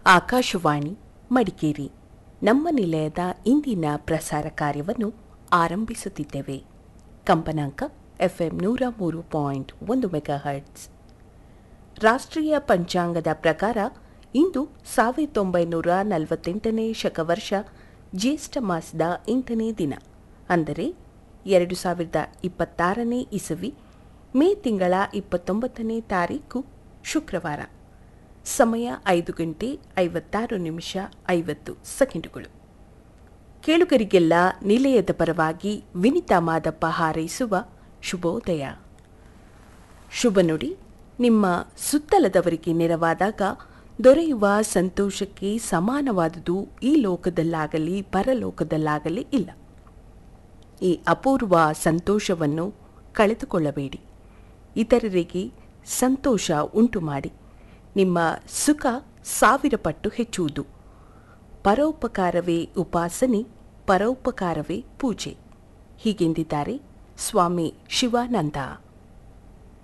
ಆಕಾಶವಾಣಿ ಮಡಿಕೇರಿ ನಮ್ಮ ನಿಲಯದ ಇಂದಿನ ಪ್ರಸಾರ ಕಾರ್ಯವನ್ನು ಆರಂಭಿಸುತ್ತಿದ್ದೇವೆ ಕಂಪನಾಂಕ ಎಫ್ಎಂ ನೂರ ಮೂರು ಪಾಯಿಂಟ್ ಒಂದು ಮೆಗಾಹರ್ಟ್ಸ್ ರಾಷ್ಟ್ರೀಯ ಪಂಚಾಂಗದ ಪ್ರಕಾರ ಇಂದು ಸಾವಿರದ ಒಂಬೈನೂರ ನಲವತ್ತೆಂಟನೇ ಶಕವರ್ಷ ಜ್ಯೇಷ್ಠ ಮಾಸದ ಎಂಟನೇ ದಿನ ಅಂದರೆ ಎರಡು ಸಾವಿರದ ಇಪ್ಪತ್ತಾರನೇ ಇಸವಿ ಮೇ ತಿಂಗಳ ಇಪ್ಪತ್ತೊಂಬತ್ತನೇ ತಾರೀಕು ಶುಕ್ರವಾರ ಸಮಯ ಐದು ಗಂಟೆ ಐವತ್ತಾರು ನಿಮಿಷ ಐವತ್ತು ಸೆಕೆಂಡುಗಳು ಕೇಳುಗರಿಗೆಲ್ಲ ನಿಲಯದ ಪರವಾಗಿ ವಿನಿತಾ ಮಾದಪ್ಪ ಹಾರೈಸುವ ಶುಭೋದಯ ಶುಭ ನುಡಿ ನಿಮ್ಮ ಸುತ್ತಲದವರಿಗೆ ನೆರವಾದಾಗ ದೊರೆಯುವ ಸಂತೋಷಕ್ಕೆ ಸಮಾನವಾದುದು ಈ ಲೋಕದಲ್ಲಾಗಲಿ ಪರಲೋಕದಲ್ಲಾಗಲಿ ಇಲ್ಲ ಈ ಅಪೂರ್ವ ಸಂತೋಷವನ್ನು ಕಳೆದುಕೊಳ್ಳಬೇಡಿ ಇತರರಿಗೆ ಸಂತೋಷ ಉಂಟು ಮಾಡಿ ನಿಮ್ಮ ಸುಖ ಸಾವಿರ ಪಟ್ಟು ಹೆಚ್ಚುವುದು ಪರೋಪಕಾರವೇ ಉಪಾಸನೆ ಪರೋಪಕಾರವೇ ಪೂಜೆ ಹೀಗೆಂದಿದ್ದಾರೆ ಸ್ವಾಮಿ ಶಿವಾನಂದ